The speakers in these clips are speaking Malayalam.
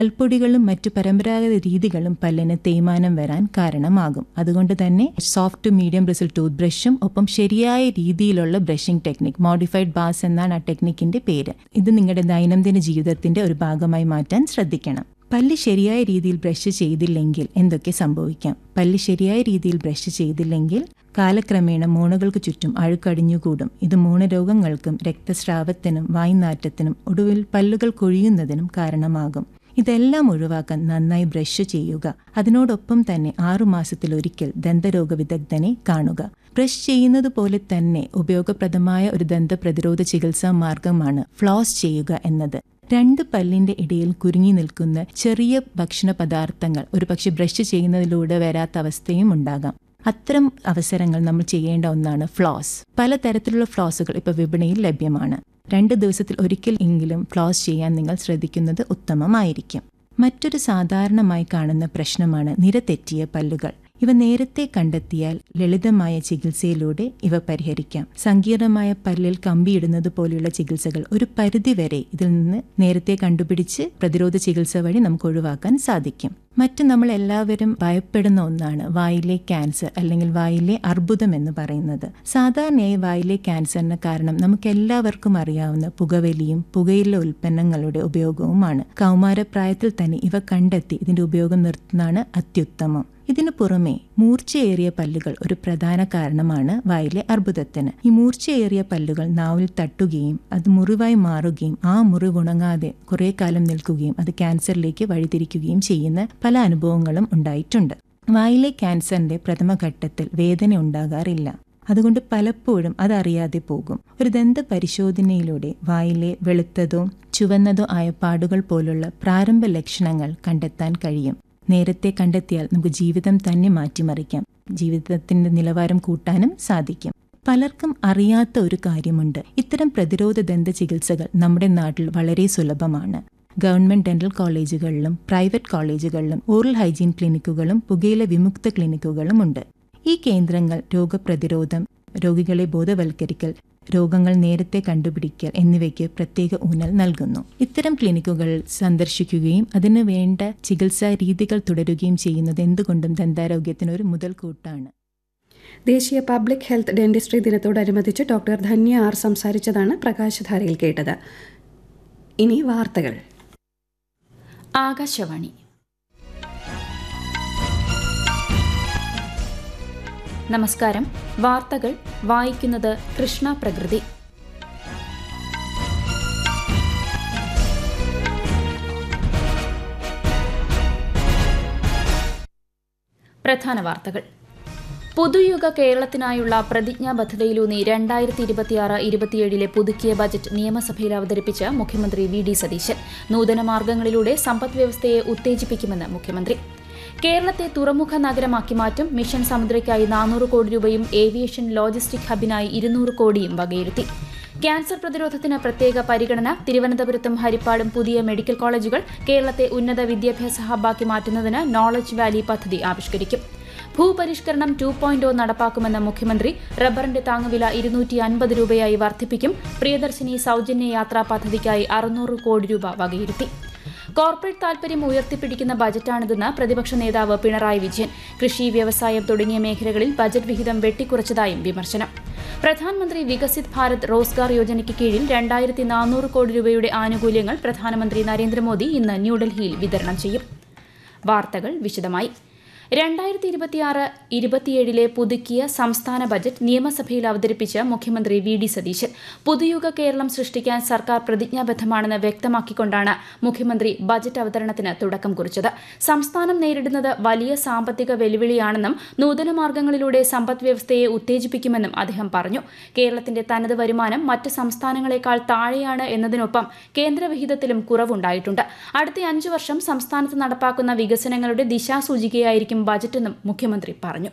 പൽപ്പൊടികളും മറ്റു പരമ്പരാഗത രീതികളും പല്ലിന് തേയ്മാനം വരാൻ കാരണമാകും അതുകൊണ്ട് തന്നെ soft to medium bristle tooth ബ്രഷും ഒപ്പം ശരിയായ രീതിയിലുള്ള ബ്രഷിംഗ് ടെക്നിക് മോഡിഫൈഡ് ബാസ് എന്നാണ് ആ ടെക്നിക്കിന്റെ പേര് ഇത് നിങ്ങളുടെ ദൈനംദിന ജീവിതത്തിന്റെ ഒരു ഭാഗമായി മാറ്റാൻ ശ്രദ്ധിക്കണം പല്ല് ശരിയായ രീതിയിൽ ബ്രഷ് ചെയ്തില്ലെങ്കിൽ എന്തൊക്കെ സംഭവിക്കാം പല്ല് ശരിയായ രീതിയിൽ ബ്രഷ് ചെയ്തില്ലെങ്കിൽ കാലക്രമേണ മൂണകൾക്ക് ചുറ്റും അഴുക്കടിഞ്ഞുകൂടും ഇത് മൂണരോഗങ്ങൾക്കും രക്തസ്രാവത്തിനും വായ്നാറ്റത്തിനും ഒടുവിൽ പല്ലുകൾ കൊഴിയുന്നതിനും കാരണമാകും ഇതെല്ലാം ഒഴിവാക്കാൻ നന്നായി ബ്രഷ് ചെയ്യുക അതിനോടൊപ്പം തന്നെ ആറുമാസത്തിലൊരിക്കൽ ദന്തരോഗ വിദഗ്ധനെ കാണുക ബ്രഷ് ചെയ്യുന്നത് പോലെ തന്നെ ഉപയോഗപ്രദമായ ഒരു ദന്ത പ്രതിരോധ ചികിത്സാ മാർഗമാണ് ഫ്ലോസ് ചെയ്യുക എന്നത് രണ്ട് പല്ലിന്റെ ഇടയിൽ കുരുങ്ങി നിൽക്കുന്ന ചെറിയ ഭക്ഷണ പദാർത്ഥങ്ങൾ ഒരുപക്ഷെ ബ്രഷ് ചെയ്യുന്നതിലൂടെ വരാത്ത അവസ്ഥയും ഉണ്ടാകാം അത്തരം അവസരങ്ങൾ നമ്മൾ ചെയ്യേണ്ട ഒന്നാണ് ഫ്ലോസ് പലതരത്തിലുള്ള ഫ്ലോസുകൾ ഇപ്പോൾ വിപണിയിൽ ലഭ്യമാണ് രണ്ട് ദിവസത്തിൽ ഒരിക്കൽ എങ്കിലും ഫ്ലോസ് ചെയ്യാൻ നിങ്ങൾ ശ്രദ്ധിക്കുന്നത് ഉത്തമമായിരിക്കും മറ്റൊരു സാധാരണമായി കാണുന്ന പ്രശ്നമാണ് നിരതെറ്റിയ പല്ലുകൾ ഇവ നേരത്തെ കണ്ടെത്തിയാൽ ലളിതമായ ചികിത്സയിലൂടെ ഇവ പരിഹരിക്കാം സങ്കീർണമായ പല്ലിൽ കമ്പിയിടുന്നത് പോലെയുള്ള ചികിത്സകൾ ഒരു പരിധിവരെ ഇതിൽ നിന്ന് നേരത്തെ കണ്ടുപിടിച്ച് പ്രതിരോധ ചികിത്സ വഴി നമുക്ക് ഒഴിവാക്കാൻ സാധിക്കും മറ്റ് നമ്മൾ എല്ലാവരും ഭയപ്പെടുന്ന ഒന്നാണ് വായിലെ ക്യാൻസർ അല്ലെങ്കിൽ വായിലെ അർബുദം എന്ന് പറയുന്നത് സാധാരണയായി വായിലെ ക്യാൻസറിന് കാരണം നമുക്ക് എല്ലാവർക്കും അറിയാവുന്ന പുകവലിയും പുകയില ഉൽപ്പന്നങ്ങളുടെ ഉപയോഗവുമാണ് കൗമാരപ്രായത്തിൽ തന്നെ ഇവ കണ്ടെത്തി ഇതിന്റെ ഉപയോഗം നിർത്തുന്നതാണ് അത്യുത്തമം ഇതിനു പുറമെ മൂർച്ചയേറിയ പല്ലുകൾ ഒരു പ്രധാന കാരണമാണ് വായിലെ അർബുദത്തിന് ഈ മൂർച്ചയേറിയ പല്ലുകൾ നാവിൽ തട്ടുകയും അത് മുറിവായി മാറുകയും ആ മുറിവ് ഉണങ്ങാതെ കുറെ കാലം നിൽക്കുകയും അത് ക്യാൻസറിലേക്ക് വഴിതിരിക്കുകയും ചെയ്യുന്ന പല അനുഭവങ്ങളും ഉണ്ടായിട്ടുണ്ട് വായിലെ ക്യാൻസറിന്റെ പ്രഥമഘട്ടത്തിൽ വേദന ഉണ്ടാകാറില്ല അതുകൊണ്ട് പലപ്പോഴും അതറിയാതെ പോകും ഒരു ദന്ത പരിശോധനയിലൂടെ വായിലെ വെളുത്തതോ ചുവന്നതോ ആയ പാടുകൾ പോലുള്ള പ്രാരംഭ ലക്ഷണങ്ങൾ കണ്ടെത്താൻ കഴിയും നേരത്തെ കണ്ടെത്തിയാൽ നമുക്ക് ജീവിതം തന്നെ മാറ്റിമറിക്കാം ജീവിതത്തിന്റെ നിലവാരം കൂട്ടാനും സാധിക്കും പലർക്കും അറിയാത്ത ഒരു കാര്യമുണ്ട് ഇത്തരം പ്രതിരോധ ദന്ത ചികിത്സകൾ നമ്മുടെ നാട്ടിൽ വളരെ സുലഭമാണ് ഗവൺമെന്റ് ഡെന്റൽ കോളേജുകളിലും പ്രൈവറ്റ് കോളേജുകളിലും ഓറൽ ഹൈജീൻ ക്ലിനിക്കുകളും പുകയില വിമുക്ത ക്ലിനിക്കുകളും ഉണ്ട് ഈ കേന്ദ്രങ്ങൾ രോഗപ്രതിരോധം രോഗികളെ ബോധവൽക്കരിക്കൽ രോഗങ്ങൾ നേരത്തെ കണ്ടുപിടിക്കൽ എന്നിവയ്ക്ക് പ്രത്യേക ഊന്നൽ നൽകുന്നു ഇത്തരം ക്ലിനിക്കുകൾ സന്ദർശിക്കുകയും അതിനു വേണ്ട ചികിത്സാ രീതികൾ തുടരുകയും ചെയ്യുന്നത് എന്തുകൊണ്ടും ദന്താരോഗ്യത്തിന് ഒരു മുതൽക്കൂട്ടാണ് ദേശീയ പബ്ലിക് ഹെൽത്ത് ഡെന്റിസ്ട്രി ദിനത്തോടനുബന്ധിച്ച് ഡോക്ടർ ധന്യ ആർ സംസാരിച്ചതാണ് പ്രകാശധാരയിൽ കേട്ടത് ഇനി വാർത്തകൾ ആകാശവാണി നമസ്കാരം വാർത്തകൾ വായിക്കുന്നത് കൃഷ്ണ പ്രകൃതി പ്രധാന വാർത്തകൾ പുതുയുഗ കേരളത്തിനായുള്ള പ്രതിജ്ഞാബദ്ധതയിലൂന്നി രണ്ടായിരത്തി ഇരുപത്തിയാറ് ഇരുപത്തിയേഴിലെ പുതുക്കിയ ബജറ്റ് നിയമസഭയിൽ അവതരിപ്പിച്ച് മുഖ്യമന്ത്രി വി ഡി സതീശൻ നൂതന മാർഗങ്ങളിലൂടെ സമ്പദ് വ്യവസ്ഥയെ ഉത്തേജിപ്പിക്കുമെന്ന് മുഖ്യമന്ത്രി കേരളത്തെ തുറമുഖ നഗരമാക്കി മാറ്റും മിഷൻ സമുദ്രയ്ക്കായി നാനൂറ് കോടി രൂപയും ഏവിയേഷൻ ലോജിസ്റ്റിക് ഹബിനായി ഇരുന്നൂറ് കോടിയും വകയിരുത്തി ക്യാൻസർ പ്രതിരോധത്തിന് പ്രത്യേക പരിഗണന തിരുവനന്തപുരത്തും ഹരിപ്പാടും പുതിയ മെഡിക്കൽ കോളേജുകൾ കേരളത്തെ ഉന്നത വിദ്യാഭ്യാസ ഹബ്ബാക്കി മാറ്റുന്നതിന് നോളജ് വാലി പദ്ധതി ആവിഷ്കരിക്കും ഭൂപരിഷ്കരണം ടു പോയിന്റ് നടപ്പാക്കുമെന്ന മുഖ്യമന്ത്രി റബ്ബറിന്റെ താങ്ങുവില ഇരുന്നൂറ്റി അൻപത് രൂപയായി വർദ്ധിപ്പിക്കും പ്രിയദർശിനി സൗജന്യ യാത്രാ പദ്ധതിക്കായി അറുന്നൂറ് കോടി രൂപ വകയിരുത്തി കോർപ്പറേറ്റ് താൽപര്യം ഉയർത്തിപ്പിടിക്കുന്ന ബജറ്റാണിതെന്ന് പ്രതിപക്ഷ നേതാവ് പിണറായി വിജയൻ കൃഷി വ്യവസായം തുടങ്ങിയ മേഖലകളിൽ ബജറ്റ് വിഹിതം വെട്ടിക്കുറച്ചതായും വിമർശനം പ്രധാനമന്ത്രി വികസിത് ഭാരത് റോസ്ഗാർ യോജനയ്ക്ക് കീഴിൽ രണ്ടായിരത്തി നാനൂറ് കോടി രൂപയുടെ ആനുകൂല്യങ്ങൾ പ്രധാനമന്ത്രി നരേന്ദ്രമോദി ഇന്ന് ന്യൂഡൽഹിയിൽ വിതരണം ചെയ്യും വാർത്തകൾ വിശദമായി രണ്ടായിരത്തി ഇരുപത്തിയാറ് ഇരുപത്തിയേഴിലെ പുതുക്കിയ സംസ്ഥാന ബജറ്റ് നിയമസഭയിൽ അവതരിപ്പിച്ച മുഖ്യമന്ത്രി വി ഡി സതീശൻ പുതുയുഗ കേരളം സൃഷ്ടിക്കാൻ സർക്കാർ പ്രതിജ്ഞാബദ്ധമാണെന്ന് വ്യക്തമാക്കിക്കൊണ്ടാണ് മുഖ്യമന്ത്രി ബജറ്റ് അവതരണത്തിന് തുടക്കം കുറിച്ചത് സംസ്ഥാനം നേരിടുന്നത് വലിയ സാമ്പത്തിക വെല്ലുവിളിയാണെന്നും നൂതന മാർഗങ്ങളിലൂടെ സമ്പദ് വ്യവസ്ഥയെ ഉത്തേജിപ്പിക്കുമെന്നും അദ്ദേഹം പറഞ്ഞു കേരളത്തിന്റെ തനത് വരുമാനം മറ്റ് സംസ്ഥാനങ്ങളെക്കാൾ താഴെയാണ് എന്നതിനൊപ്പം കേന്ദ്രവിഹിതത്തിലും കുറവുണ്ടായിട്ടുണ്ട് അടുത്ത അഞ്ചു വർഷം സംസ്ഥാനത്ത് നടപ്പാക്കുന്ന വികസനങ്ങളുടെ ദിശാസൂചികയായിരിക്കും ബജറ്റെന്നും മുഖ്യമന്ത്രി പറഞ്ഞു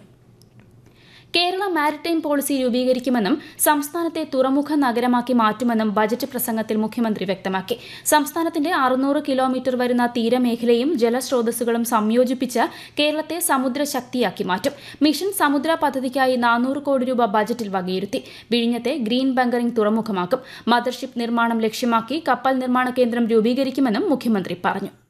കേരള മാരിടൈം പോളിസി രൂപീകരിക്കുമെന്നും സംസ്ഥാനത്തെ തുറമുഖ നഗരമാക്കി മാറ്റുമെന്നും ബജറ്റ് പ്രസംഗത്തിൽ മുഖ്യമന്ത്രി വ്യക്തമാക്കി സംസ്ഥാനത്തിന്റെ അറുന്നൂറ് കിലോമീറ്റർ വരുന്ന തീരമേഖലയും ജലസ്രോതസ്സുകളും സംയോജിപ്പിച്ച് കേരളത്തെ സമുദ്ര ശക്തിയാക്കി മാറ്റും മിഷൻ സമുദ്ര പദ്ധതിക്കായി നാനൂറ് കോടി രൂപ ബജറ്റിൽ വകയിരുത്തി വിഴിഞ്ഞത്തെ ഗ്രീൻ ബങ്കറിംഗ് തുറമുഖമാക്കും മദർഷിപ്പ് നിർമ്മാണം ലക്ഷ്യമാക്കി കപ്പൽ നിർമ്മാണ കേന്ദ്രം രൂപീകരിക്കുമെന്നും മുഖ്യമന്ത്രി പറഞ്ഞു